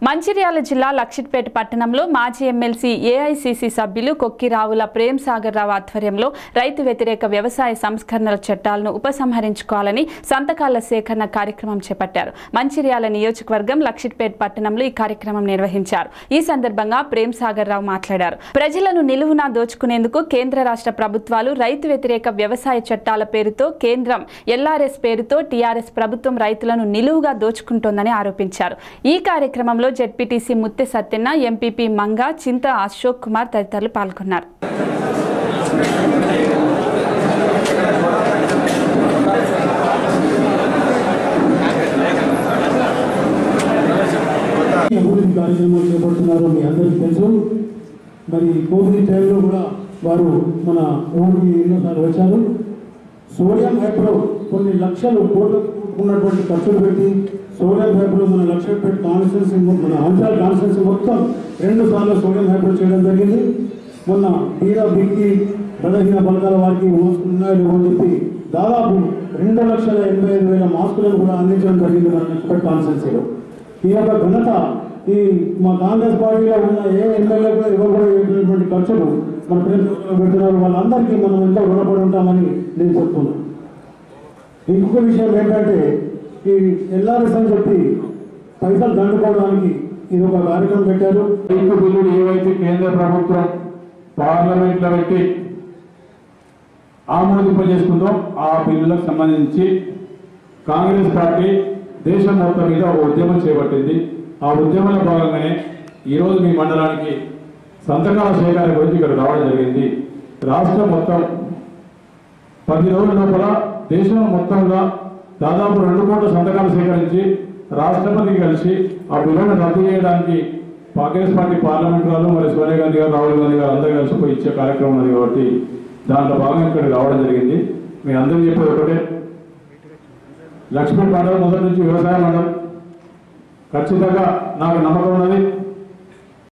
మంచిర్యాల జిల్లా లక్షిట్పేట పట్టణంలో మాజీ ఎమ్మెల్సీ ఏఐసిసి సభ్యులు కొక్కి రావుల ప్రేమ్ సాగర్ రావు ఆధ్వర్యంలో రైతు వ్యతిరేక వ్యవసాయ సంస్కరణల చట్టాలను ఉపసంహరించుకోవాలని సంతకాల సేకరణ కార్యక్రమం చేపట్టారు మంచిర్యాల నియోజకవర్గం లక్షిట్పేట పట్టణంలో ఈ కార్యక్రమం నిర్వహించారు ఈ సందర్భంగా ప్రేమ్ సాగర్ రావు మాట్లాడారు ప్రజలను నిలువునా దోచుకునేందుకు కేంద్ర రాష్ట్ర ప్రభుత్వాలు రైతు వ్యతిరేక వ్యవసాయ చట్టాల పేరుతో కేంద్రం ఎల్ఆర్ఎస్ పేరుతో టీఆర్ఎస్ ప్రభుత్వం రైతులను నిలువుగా దోచుకుంటోందని ఆరోపించారు ఈ కార్యక్రమంలో జెడ్పీటీసీ ముత్తె సత్యన్న ఎంపీపీ మంగా చింత అశోక్ కుమార్ తదితరులు పాల్గొన్నారు అభివృద్ధి కార్యక్రమాలు చేపడుతున్నారో మీ అందరికీ తెలుసు మరి కోవిడ్ టైంలో కూడా వారు మన ఊరికి ఎన్నోసార్లు వచ్చారు సోడియం హైప్రో కొన్ని లక్షలు కోట్ల ఉన్నటువంటి ఖర్చులు పెట్టి సోడియం హైప్రో మన లక్షలు పెట్టి కాన్స్టెన్సీ మన అంశాల కాన్స్టెన్సీ మొత్తం రెండు సార్లు సోడియం హైప్రో చేయడం జరిగింది మొన్న బీద బిక్కి బలహీన బలగాల వారికి మాస్కులు ఉన్నాయో లేవో అని చెప్పి దాదాపు రెండు లక్షల ఎనభై ఐదు వేల మాస్కులను కూడా అందించడం జరిగింది మన లక్షపేట కాన్స్టెన్సీలో ఈ యొక్క ఘనత ఈ మా కాంగ్రెస్ పార్టీలో ఉన్న ఏ ఎమ్మెల్యే కూడా ఎవరు కూడా వేసినటువంటి ఖర్చులు మన ప్రభుత్వంలో పెడుతున్నారు వాళ్ళందరికీ మనం ఎంతో రుణపడి ఉంటామని నేను చెప్తున్నాను ఇంకొక విషయం ఏంటంటే ఈ ఎల్ఆర్ఎస్ అని చెప్పి పైసలు దండుకోవడానికి ఇది ఒక కార్యక్రమం పెట్టారు రైతు బిల్లులు ఏవైతే కేంద్ర ప్రభుత్వం పార్లమెంట్లో పెట్టి ఆమోదింపజేస్తుందో ఆ బిల్లులకు సంబంధించి కాంగ్రెస్ పార్టీ దేశం మొత్తం మీద ఒక ఉద్యమం చేపట్టింది ఆ ఉద్యమంలో భాగంగానే ఈరోజు మీ మండలానికి సంతకాల సేకరణ గురించి ఇక్కడ రావడం జరిగింది రాష్ట్రం మొత్తం పది రోజుల లోపల దేశం మొత్తంగా దాదాపు రెండు కోట్ల సంతకాలు సేకరించి రాష్ట్రపతికి కలిసి ఆ బిల్లును రద్దు చేయడానికి కాంగ్రెస్ పార్టీ పార్లమెంట్ వాళ్ళు మరి సోనియా గాంధీ గారు రాహుల్ గాంధీ గారు అందరూ కలిసి పోయి ఇచ్చే కార్యక్రమం ఉంది కాబట్టి దాంట్లో భాగంగా ఇక్కడ రావడం జరిగింది మీ అందరూ చెప్పేది ఒకటే లక్ష్మీ మండలం మొదటి నుంచి వ్యవసాయ మండలం ఖచ్చితంగా నాకు నమ్మకం ఉన్నది